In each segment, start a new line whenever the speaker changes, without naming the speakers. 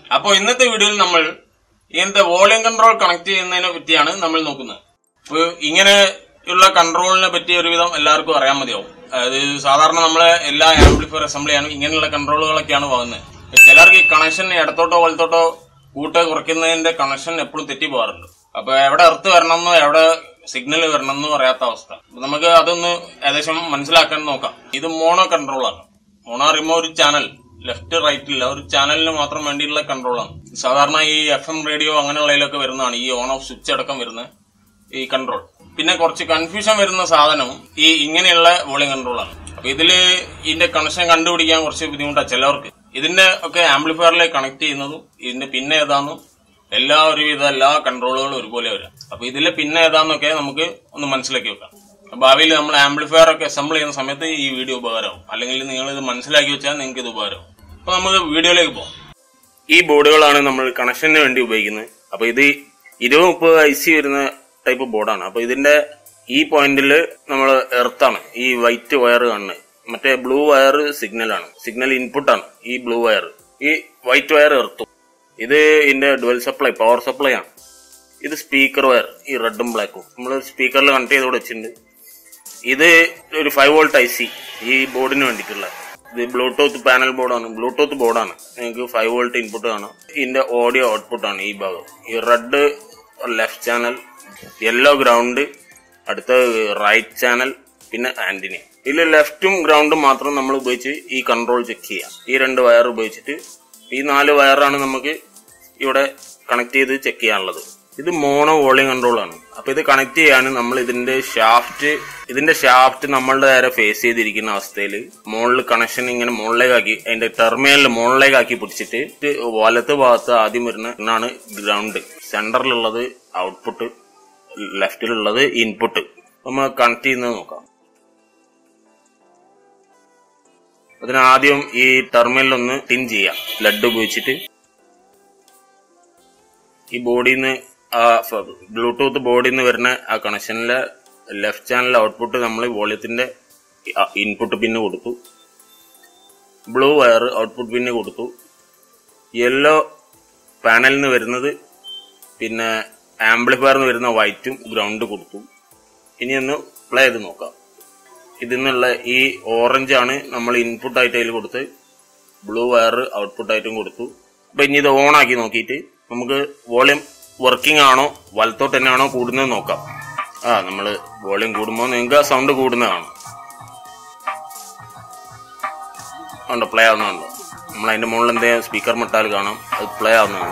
അപ്പോൾ ഇന്നത്തെ വീഡിയോയിൽ നമ്മൾ ഇങ്ങനത്തെ വോളിയം കൺട്രോൾ കണക്ട് ചെയ്യുന്നതിനെ പറ്റിയാണ് നമ്മൾ നോക്കുന്നത് അപ്പോൾ ഇങ്ങനെ ഉള്ള കൺട്രോളിനെ പറ്റി ഒരുവിധം എല്ലാവർക്കും അറിയാൻ മതിയാവും അതായത് സാധാരണ നമ്മളെ എല്ലാ ആംപ്ലിഫയർ അസംബ്ലിയാണ് ഇങ്ങനെയുള്ള കൺട്രോളുകളൊക്കെയാണ് പോകുന്നത് ചിലർക്ക് ഈ കണക്ഷൻ ഇടത്തോട്ടോ വലത്തോട്ടോ കൂട്ട് കുറയ്ക്കുന്നതിന്റെ കണക്ഷൻ എപ്പോഴും തെറ്റി പോകാറുണ്ട് അപ്പൊ എവിടെ എർത്ത് വരണമെന്നോ എവിടെ സിഗ്നൽ വരണമെന്നോ അറിയാത്ത അവസ്ഥ അപ്പൊ നമുക്ക് അതൊന്ന് ഏകദേശം മനസ്സിലാക്കാൻ നോക്കാം ഇത് മോണോ കൺട്രോൾ ആണ് മോണോ പറയുമ്പോൾ ഒരു ചാനൽ ലെഫ്റ്റ് റൈറ്റ് ഇല്ല ഒരു ചാനലിന് മാത്രം വേണ്ടിയുള്ള കൺട്രോളാണ് സാധാരണ ഈ എഫ് എം റേഡിയോ അങ്ങനെയുള്ളതിലൊക്കെ വരുന്നതാണ് ഈ ഓൺ ഓഫ് സ്വിച്ച് അടക്കം വരുന്ന ഈ കൺട്രോൾ പിന്നെ കുറച്ച് കൺഫ്യൂഷൻ വരുന്ന സാധനം ഈ ഇങ്ങനെയുള്ള വോളിയം കൺട്രോൾ ആണ് അപ്പൊ ഇതില് ഇതിന്റെ കണക്ഷൻ കണ്ടുപിടിക്കാൻ കുറച്ച് ബുദ്ധിമുട്ടാണ് ചിലവർക്ക് ഇതിന്റെ ഒക്കെ ആംപ്ലിഫയറിലേക്ക് കണക്ട് ചെയ്യുന്നതും ഇതിന്റെ പിന്നെ ഏതാന്നും എല്ലാ ഒരുവിധ എല്ലാ കൺട്രോളുകളും ഒരുപോലെ വരാം അപ്പൊ ഇതിലെ പിന്നെ ഏതാന്നൊക്കെ നമുക്ക് ഒന്ന് മനസ്സിലാക്കി വെക്കാം ഭാവിയിൽ നമ്മൾ ആംപ്ലിഫയർ ഒക്കെ അസംബിൾ ചെയ്യുന്ന സമയത്ത് ഈ വീഡിയോ ഉപകാരമാവും അല്ലെങ്കിൽ നിങ്ങൾ ഇത് മനസ്സിലാക്കി വെച്ചാൽ നിങ്ങൾക്ക് ഇത് ഉപകാരമാവും അപ്പൊ നമുക്ക് വീഡിയോയിലേക്ക് പോകാം ഈ ബോർഡുകളാണ് നമ്മൾ കണക്ഷന് വേണ്ടി ഉപയോഗിക്കുന്നത് അപ്പൊ ഇത് ഇരുപത് മുപ്പത് ഐ സി വരുന്ന ടൈപ്പ് ബോർഡാണ് അപ്പൊ ഇതിന്റെ ഈ പോയിന്റിൽ നമ്മൾ എർത്താണ് ഈ വൈറ്റ് വയർ കാണുന്നത് മറ്റേ ബ്ലൂ വയർ സിഗ്നൽ ആണ് സിഗ്നൽ ഇൻപുട്ട് ആണ് ഈ ബ്ലൂ വയർ ഈ വൈറ്റ് വയർ എർത്തും ഇത് ഇതിന്റെ ഡുവൽ സപ്ലൈ പവർ സപ്ലൈ ആണ് ഇത് സ്പീക്കർ വയർ ഈ റെഡും ബ്ലാക്കും നമ്മൾ സ്പീക്കറിൽ കണക്ട് ചെയ്ത് ഇവിടെ വെച്ചിട്ടുണ്ട് ഇത് ഒരു ഫൈവ് വോൾട്ട് ഐ സി ഈ ബോർഡിന് വേണ്ടിയിട്ടുള്ള ഇത് ബ്ലൂടൂത്ത് പാനൽ ബോർഡാണ് ബ്ലൂടൂത്ത് ബോർഡാണ് നിങ്ങൾക്ക് ഫൈവ് വോൾട്ട് ഇൻപുട്ട് ആണ് ഇതിന്റെ ഓഡിയോ ഔട്ട്പുട്ട് ആണ് ഈ ഭാഗം ഈ red left channel yellow ground അടുത്ത റൈറ്റ് ചാനൽ പിന്നെ ആന്റിനി ഇതിൽ ലെഫ്റ്റും ഗ്രൗണ്ടും മാത്രം നമ്മൾ ഉപയോഗിച്ച് ഈ കൺട്രോൾ ചെക്ക് ചെയ്യാം ഈ രണ്ട് വയർ ഉപയോഗിച്ചിട്ട് ഈ നാല് വയറാണ് നമുക്ക് ഇവിടെ കണക്ട് ചെയ്ത് ചെക്ക് ചെയ്യാനുള്ളത് ഇത് മോണോ വോളിയം കൺട്രോൾ ആണ് അപ്പൊ ഇത് കണക്ട് ചെയ്യാൻ നമ്മൾ ഇതിന്റെ ഷാഫ്റ്റ് ഇതിന്റെ ഷാഫ്റ്റ് നമ്മളുടെ നേരെ ഫേസ് ചെയ്തിരിക്കുന്ന അവസ്ഥയിൽ മുകളിൽ കണക്ഷൻ ഇങ്ങനെ മുകളിലേക്കാക്കി അതിന്റെ ടെർമിനലിൽ മുകളിലേക്കാക്കി പിടിച്ചിട്ട് ഇത് വലത്ത് ഭാഗത്ത് ആദ്യം വരുന്ന ഒന്നാണ് ഗ്രൗണ്ട് സെന്ററിലുള്ളത് ഔട്ട്പുട്ട് ലെഫ്റ്റിലുള്ളത് ഇൻപുട്ട് നമ്മൾ കണക്ട് ചെയ്യുന്നത് നോക്കാം അതിന് ആദ്യം ഈ ടെർമിനൽ ഒന്ന് ടിൻ ചെയ്യാം ലെഡ് ഉപയോഗിച്ചിട്ട് ഈ ബോഡിയിൽ നിന്ന് ആ ബ്ലൂടൂത്ത് ബോഡിയിൽ നിന്ന് വരുന്ന ആ കണക്ഷനിലെ ലെഫ്റ്റ് ചാനൽ ഔട്ട്പുട്ട് നമ്മൾ വോളിയത്തിന്റെ ഇൻപുട്ട് പിന്ന് കൊടുത്തു ബ്ലൂ വയർ ഔട്ട്പുട്ട് പിന്ന് കൊടുത്തു യെല്ലോ പാനലിൽ നിന്ന് വരുന്നത് പിന്നെ ആംപ്ലിഫയറിൽ നിന്ന് വരുന്ന വൈറ്റും ഗ്രൗണ്ട് കൊടുത്തു ഇനി ഒന്ന് പ്ലേ ചെയ്ത് നോക്കാം ഇതിൽ നിന്നുള്ള ഈ ഓറഞ്ച് ആണ് നമ്മൾ ഇൻപുട്ട് ആയിട്ട് അതിൽ കൊടുത്ത് ബ്ലൂ വയർ ഔട്ട്പുട്ട് ആയിട്ടും കൊടുത്തു അപ്പൊ ഇനി ഇത് ഓൺ ആക്കി നോക്കിയിട്ട് നമുക്ക് വോളിയം വർക്കിംഗ് ആണോ വലത്തോട്ട് തന്നെയാണോ കൂടുന്നത് നോക്കാം ആ നമ്മള് വോളിയം കൂടുമ്പോൾ നിങ്ങൾക്ക് ആ സൗണ്ട് കൂടുന്നതാണ് ഉണ്ടോ പ്ലേ ആവുന്നുണ്ടോ നമ്മൾ അതിന്റെ മുകളിൽ എന്തെങ്കിലും സ്പീക്കർ മിട്ടാൽ കാണാം അത് പ്ലേ ആവുന്നതാണ്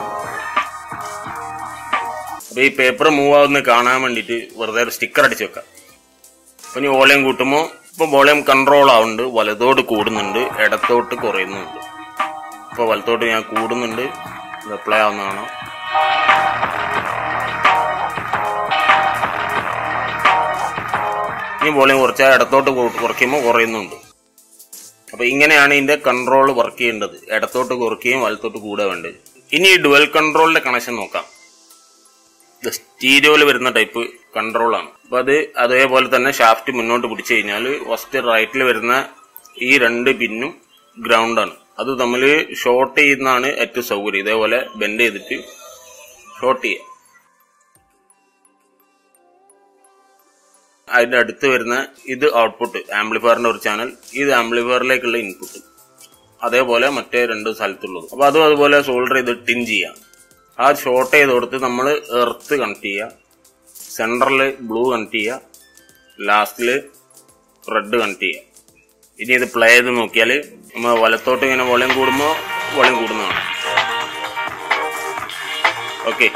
അപ്പൊ ഈ പേപ്പർ മൂവ് ആവുന്നത് കാണാൻ വേണ്ടിയിട്ട് വെറുതെ ഒരു സ്റ്റിക്കർ അടിച്ചു വെക്കാം അപ്പൊ ഇനി വോളിയം കൂട്ടുമ്പോൾ ഇപ്പൊ വോളിയം കൺട്രോൾ ആവുന്നുണ്ട് വലതോട്ട് കൂടുന്നുണ്ട് ഇടത്തോട്ട് കുറയുന്നുണ്ട് ഇപ്പൊ വലത്തോട്ട് ഞാൻ കൂടുന്നുണ്ട് ഇത് പ്ലേ ആവുന്നതാണ് ഇനി വോളിയം കുറച്ചാൽ ഇടത്തോട്ട് കു- കുറയ്ക്കുമ്പോൾ കുറയുന്നുണ്ട് അപ്പൊ ഇങ്ങനെയാണ് ഇതിന്റെ കൺട്രോൾ വർക്ക് ചെയ്യേണ്ടത് ഇടത്തോട്ട് കുറയ്ക്കുകയും വലത്തോട്ട് കൂടെ വേണ്ടത് ഇനി ഈ ഡുവൽ കൺട്രോളിന്റെ കണക്ഷൻ നോക്കാം ഇത് സ്റ്റീരിയോയിൽ വരുന്ന ടൈപ്പ് കൺട്രോൾ ആണ് അപ്പൊ അത് അതേപോലെ തന്നെ ഷാഫ്റ്റ് മുന്നോട്ട് പിടിച്ചു കഴിഞ്ഞാൽ ഫസ്റ്റ് റൈറ്റിൽ വരുന്ന ഈ രണ്ട് പിന്നും ഗ്രൗണ്ട് ആണ് അത് തമ്മിൽ ഷോർട്ട് ചെയ്യുന്നതാണ് ഏറ്റവും സൗകര്യം ഇതേപോലെ ബെൻഡ് ചെയ്തിട്ട് ഷോർട്ട് ചെയ്യാം അതിന്റെ അടുത്ത് വരുന്ന ഇത് ഔട്ട്പുട്ട് ആംപ്ലിഫയറിന്റെ ഒരു ചാനൽ ഇത് ആംപ്ലിഫയറിലേക്കുള്ള ഇൻപുട്ട് അതേപോലെ മറ്റേ രണ്ട് സ്ഥലത്തുള്ളത് അപ്പൊ അതും അതുപോലെ സോൾഡർ ചെയ്ത് ടിൻ ചെയ്യാം ആ ഷോർട്ട് ചെയ്ത് കൊടുത്ത് നമ്മൾ എർത്ത് കണക്ട് ചെയ്യുക സെൻറ്ററിൽ ബ്ലൂ കണക്ട് ചെയ്യുക ലാസ്റ്റിൽ റെഡ് കണക്ട് ചെയ്യുക ഇനി ഇത് പ്ലേ ചെയ്ത് നോക്കിയാൽ നമ്മൾ വലത്തോട്ട് ഇങ്ങനെ വോളിയം കൂടുമ്പോൾ വോളിയം കൂടുന്നതാണ് ഓക്കെ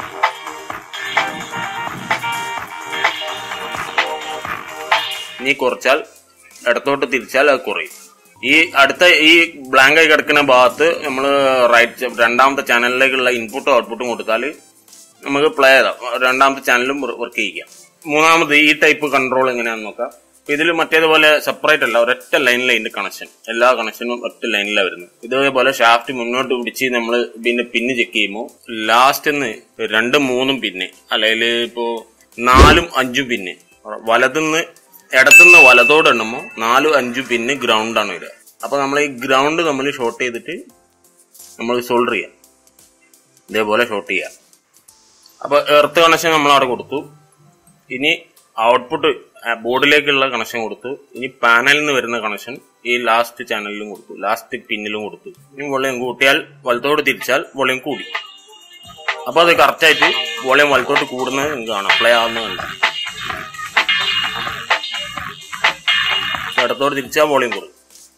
ഇനി കുറച്ചാൽ ഇടത്തോട്ട് തിരിച്ചാൽ അത് കുറയും ഈ അടുത്ത ഈ ബ്ലാങ്ക് ആയി കിടക്കുന്ന ഭാഗത്ത് നമ്മൾ റൈറ്റ് രണ്ടാമത്തെ ചാനലിലേക്കുള്ള ഇൻപുട്ടും ഔട്ട്പുട്ടും കൊടുത്താൽ നമുക്ക് പ്ലേ ചെയ്താം രണ്ടാമത്തെ ചാനലും വർക്ക് ചെയ്യിക്കാം മൂന്നാമത് ഈ ടൈപ്പ് കൺട്രോൾ എങ്ങനെയാണെന്ന് നോക്കാം അപ്പൊ ഇതിൽ മറ്റേതുപോലെ സെപ്പറേറ്റ് അല്ല ഒരൊറ്റ ലൈനിലെ ഇതിന്റെ കണക്ഷൻ എല്ലാ കണക്ഷനും ഒറ്റ ലൈനിലാണ് വരുന്നത് ഇതേപോലെ ഷാഫ്റ്റ് മുന്നോട്ട് പിടിച്ച് നമ്മൾ പിന്നെ പിന്ന് ചെക്ക് ചെയ്യുമ്പോൾ ലാസ്റ്റ് രണ്ടും മൂന്നും പിന്ന് അല്ലെങ്കിൽ ഇപ്പോ നാലും അഞ്ചും പിന്ന് വലത്തുനിന്ന് ഇടത്തുനിന്ന് വലത്തോട് എണ്ണുമ്പോൾ നാലും അഞ്ചും പിന്ന് ഗ്രൗണ്ടാണ് വരിക അപ്പൊ നമ്മൾ ഈ ഗ്രൗണ്ട് നമ്മൾ ഷോർട്ട് ചെയ്തിട്ട് നമ്മൾ സോൾഡർ ചെയ്യാം ഇതേപോലെ ഷോർട്ട് ചെയ്യാം അപ്പൊ എർത്ത് കണക്ഷൻ നമ്മൾ അവിടെ കൊടുത്തു ഇനി ഔട്ട്പുട്ട് ബോർഡിലേക്കുള്ള കണക്ഷൻ കൊടുത്തു ഇനി പാനലിൽ നിന്ന് വരുന്ന കണക്ഷൻ ഈ ലാസ്റ്റ് ചാനലിലും കൊടുത്തു ലാസ്റ്റ് പിന്നിലും കൊടുത്തു ഇനി വോളിയം കൂട്ടിയാൽ വലത്തോട് തിരിച്ചാൽ വോളിയം കൂടി അപ്പൊ അത് കറക്റ്റായിട്ട് വോളിയം വലത്തോട്ട് കൂടുന്നത് നിങ്ങൾക്ക് കാണാം പ്ലേ ആവുന്നതല്ല ഇടത്തോട് തിരിച്ചാൽ വോളിയം കൂടും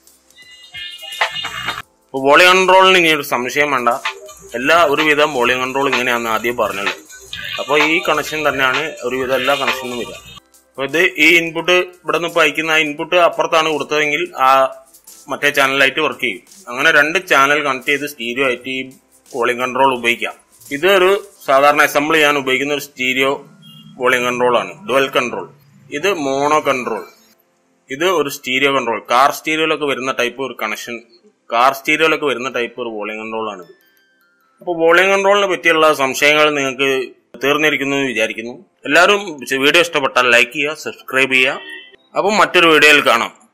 ഇപ്പൊ വോളിയം കൺട്രോളിന് ഇനി ഒരു സംശയം വേണ്ട എല്ലാ ഒരുവിധം വോളിയം കൺട്രോൾ ഇങ്ങനെയാണെന്ന് ആദ്യം പറഞ്ഞല്ലോ അപ്പോൾ ഈ കണക്ഷൻ തന്നെയാണ് ഒരുവിധം എല്ലാ കണക്ഷനും വരിക അപ്പൊ ഇത് ഈ ഇൻപുട്ട് ഇവിടെ നിന്ന് ഇപ്പൊ അയക്കുന്ന ആ ഇൻപുട്ട് അപ്പുറത്താണ് കൊടുത്തതെങ്കിൽ ആ മറ്റേ ചാനലായിട്ട് വർക്ക് ചെയ്യും അങ്ങനെ രണ്ട് ചാനൽ കണക്ട് ചെയ്ത് സ്റ്റീരിയോ ആയിട്ട് ഈ വോളിയം കൺട്രോൾ ഉപയോഗിക്കാം ഇത് ഒരു സാധാരണ അസംബിൾ ചെയ്യാൻ ഉപയോഗിക്കുന്ന ഒരു സ്റ്റീരിയോ വോളിയം കൺട്രോൾ ആണ് ഡുവൽ കൺട്രോൾ ഇത് മോണോ കൺട്രോൾ ഇത് ഒരു സ്റ്റീരിയോ കൺട്രോൾ കാർ സ്റ്റീരിയോയിലൊക്കെ വരുന്ന ടൈപ്പ് ഒരു കണക്ഷൻ കാർ സ്റ്റീരിയോയിലൊക്കെ വരുന്ന ടൈപ്പ് ഒരു വോളിയം കൺട്രോൾ ആണിത് അപ്പോൾ വോളിയം കൺട്രോളിനെ പറ്റിയുള്ള സംശയങ്ങൾ നിങ്ങൾക്ക് തീർന്നിരിക്കുന്നു എന്ന് വിചാരിക്കുന്നു എല്ലാവരും വീഡിയോ ഇഷ്ടപ്പെട്ടാൽ ലൈക്ക് ചെയ്യുക സബ്സ്ക്രൈബ് ചെയ്യുക അപ്പം മറ്റൊരു വീഡിയോയിൽ കാണാം